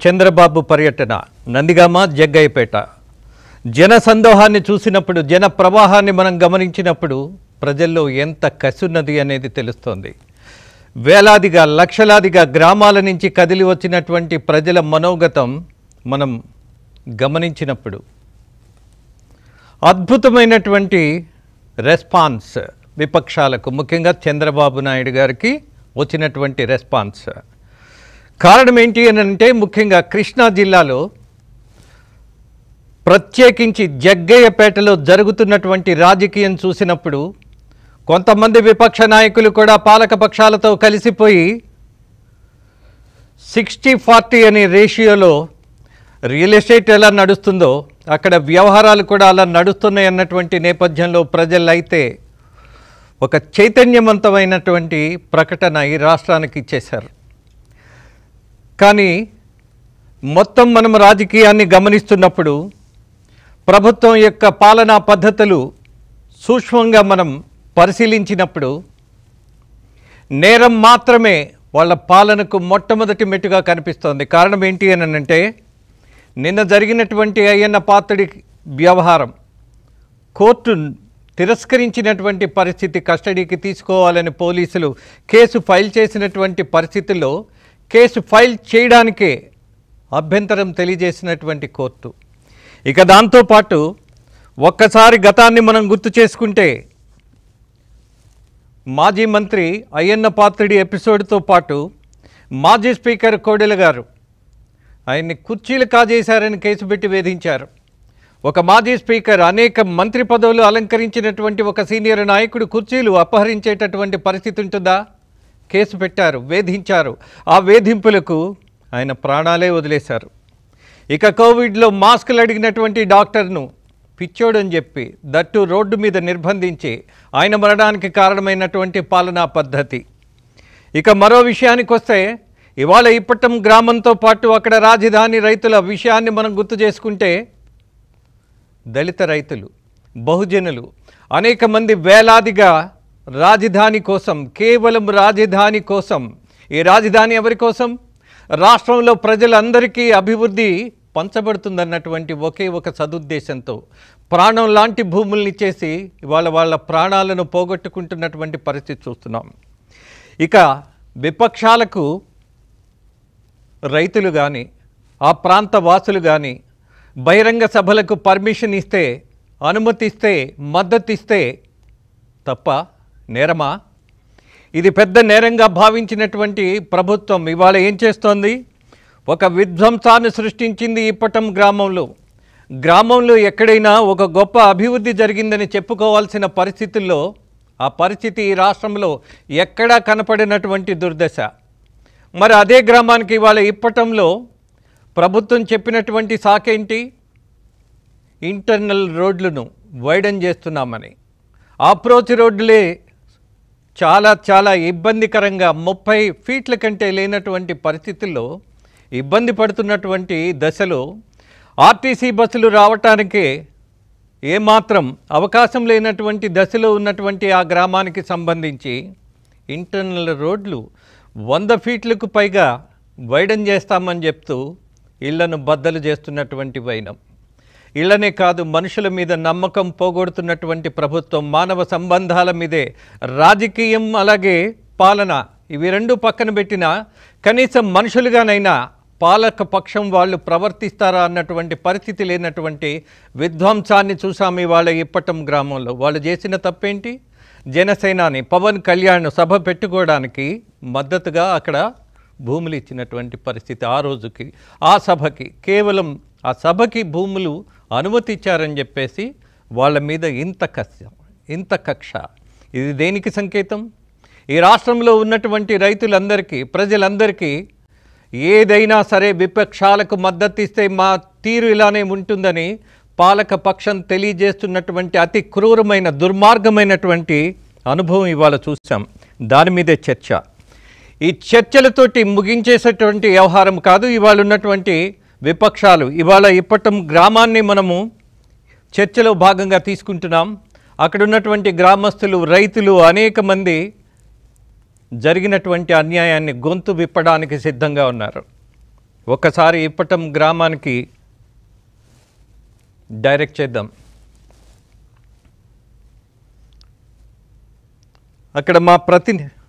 చంద్రబాబు పర్యటన నందిగామ జగ్గయ్యపేట జన సందోహాన్ని చూసినప్పుడు జన ప్రవాహాన్ని మనం గమనించినప్పుడు ప్రజల్లో ఎంత కసున్నది అనేది తెలుస్తోంది వేలాదిగా లక్షలాదిగా గ్రామాల నుంచి కదిలి వచ్చినటువంటి ప్రజల మనోగతం మనం గమనించినప్పుడు అద్భుతమైనటువంటి రెస్పాన్స్ విపక్షాలకు ముఖ్యంగా చంద్రబాబు నాయుడు గారికి వచ్చినటువంటి రెస్పాన్స్ కారణం ఏంటి అని అంటే ముఖ్యంగా కృష్ణా జిల్లాలో ప్రత్యేకించి జగ్గయ్యపేటలో జరుగుతున్నటువంటి రాజకీయం చూసినప్పుడు కొంతమంది విపక్ష నాయకులు కూడా పాలక పక్షాలతో కలిసిపోయి సిక్స్టీ ఫార్టీ అనే రేషియోలో రియల్ ఎస్టేట్ ఎలా నడుస్తుందో అక్కడ వ్యవహారాలు కూడా అలా నడుస్తున్నాయి అన్నటువంటి నేపథ్యంలో ప్రజలైతే ఒక చైతన్యవంతమైనటువంటి ప్రకటన ఈ రాష్ట్రానికి ఇచ్చేశారు కానీ మొత్తం మనం రాజకీయాన్ని గమనిస్తున్నప్పుడు ప్రభుత్వం యొక్క పాలనా పద్ధతులు సూక్ష్మంగా మనం పరిశీలించినప్పుడు నేరం మాత్రమే వాళ్ళ పాలనకు మొట్టమొదటి మెట్టుగా కనిపిస్తోంది కారణం ఏంటి అని అంటే నిన్న జరిగినటువంటి అయ్యన్న పాత్రుడి వ్యవహారం కోర్టు తిరస్కరించినటువంటి పరిస్థితి కస్టడీకి తీసుకోవాలని పోలీసులు కేసు ఫైల్ చేసినటువంటి పరిస్థితుల్లో కేసు ఫైల్ చేయడానికే అభ్యంతరం తెలియజేసినటువంటి కోర్టు ఇక దాంతోపాటు ఒక్కసారి గతాన్ని మనం గుర్తు చేసుకుంటే మాజీ మంత్రి అయ్యన్న పాత్రుడి ఎపిసోడ్తో పాటు మాజీ స్పీకర్ కోడెల గారు ఆయన్ని కుర్చీలు కాజేశారని కేసు పెట్టి వేధించారు ఒక మాజీ స్పీకర్ అనేక మంత్రి పదవులు అలంకరించినటువంటి ఒక సీనియర్ నాయకుడు కుర్చీలు అపహరించేటటువంటి పరిస్థితి ఉంటుందా కేసు పెట్టారు వేధించారు ఆ వేధింపులకు ఆయన ప్రాణాలే వదిలేశారు ఇక కోవిడ్లో మాస్కులు అడిగినటువంటి డాక్టర్ను పిచ్చోడని చెప్పి దట్టు రోడ్డు మీద నిర్బంధించి ఆయన మరణానికి కారణమైనటువంటి పాలనా పద్ధతి ఇక మరో విషయానికి వస్తే ఇవాళ ఇప్పటం గ్రామంతో పాటు అక్కడ రాజధాని రైతుల విషయాన్ని మనం గుర్తు చేసుకుంటే దళిత రైతులు బహుజనులు అనేక మంది వేలాదిగా రాజధాని కోసం కేవలం రాజధాని కోసం ఈ రాజధాని ఎవరి కోసం రాష్ట్రంలో ప్రజలందరికీ అభివృద్ధి పంచబడుతుందన్నటువంటి ఒకే ఒక సదుద్దేశంతో ప్రాణం లాంటి భూముల్ని ఇచ్చేసి ఇవాళ వాళ్ళ ప్రాణాలను పోగొట్టుకుంటున్నటువంటి పరిస్థితి చూస్తున్నాం ఇక విపక్షాలకు రైతులు కానీ ఆ ప్రాంత వాసులు కానీ బహిరంగ సభలకు పర్మిషన్ ఇస్తే అనుమతిస్తే మద్దతు ఇస్తే తప్ప నేరమా ఇది పెద్ద నేరంగా భావించినటువంటి ప్రభుత్వం ఇవాళ ఏం చేస్తోంది ఒక విధ్వంసాన్ని సృష్టించింది ఇప్పటం గ్రామంలో గ్రామంలో ఎక్కడైనా ఒక గొప్ప అభివృద్ధి జరిగిందని చెప్పుకోవాల్సిన పరిస్థితుల్లో ఆ పరిస్థితి ఈ రాష్ట్రంలో ఎక్కడా కనపడినటువంటి దుర్దశ మరి అదే గ్రామానికి ఇవాళ ఇప్పటంలో ప్రభుత్వం చెప్పినటువంటి సాకేంటి ఇంటర్నల్ రోడ్లను వైడన్ చేస్తున్నామని అప్రోచ్ రోడ్లే చాలా చాలా ఇబ్బందికరంగా ముప్పై ఫీట్ల కంటే లేనటువంటి పరిస్థితుల్లో ఇబ్బంది పడుతున్నటువంటి దశలో ఆర్టీసీ బస్సులు రావటానికే ఏమాత్రం అవకాశం లేనటువంటి దశలో ఉన్నటువంటి ఆ గ్రామానికి సంబంధించి ఇంటర్నల్ రోడ్లు వంద ఫీట్లకు పైగా వైడన్ చేస్తామని చెప్తూ ఇళ్లను బద్దలు చేస్తున్నటువంటి వైనం ఇళ్లనే కాదు మనుషుల మీద నమ్మకం పోగొడుతున్నటువంటి ప్రభుత్వం మానవ సంబంధాల మీదే రాజకీయం అలాగే పాలన ఇవి రెండు పక్కన పెట్టినా కనీసం మనుషులుగానైనా పాలక పక్షం వాళ్ళు ప్రవర్తిస్తారా అన్నటువంటి పరిస్థితి లేనటువంటి విధ్వంసాన్ని చూసాము ఇవాళ ఇప్పటం గ్రామంలో వాళ్ళు చేసిన తప్పేంటి జనసేనాని పవన్ కళ్యాణ్ సభ పెట్టుకోవడానికి మద్దతుగా అక్కడ భూములు ఇచ్చినటువంటి పరిస్థితి ఆ రోజుకి ఆ సభకి కేవలం ఆ సభకి భూములు అనుమతి ఇచ్చారని చెప్పేసి వాళ్ళ మీద ఇంత కక్ష ఇంత కక్ష ఇది దేనికి సంకేతం ఈ రాష్ట్రంలో ఉన్నటువంటి రైతులందరికీ ప్రజలందరికీ ఏదైనా సరే విపక్షాలకు మద్దతు ఇస్తే మా తీరు ఇలానే ఉంటుందని పాలక పక్షం తెలియజేస్తున్నటువంటి అతి క్రూరమైన దుర్మార్గమైనటువంటి అనుభవం ఇవాళ చూసాం దాని మీదే చర్చ ఈ చర్చలతోటి ముగించేసేటువంటి వ్యవహారం కాదు ఇవాళ ఉన్నటువంటి విపక్షాలు ఇవాళ ఇప్పటం గ్రామాన్ని మనము చర్చలో భాగంగా తీసుకుంటున్నాం అక్కడ ఉన్నటువంటి గ్రామస్తులు రైతులు అనేక మంది జరిగినటువంటి అన్యాయాన్ని గొంతు విప్పడానికి సిద్ధంగా ఉన్నారు ఒకసారి ఇప్పటం గ్రామానికి డైరెక్ట్ చేద్దాం అక్కడ మా ప్రతిని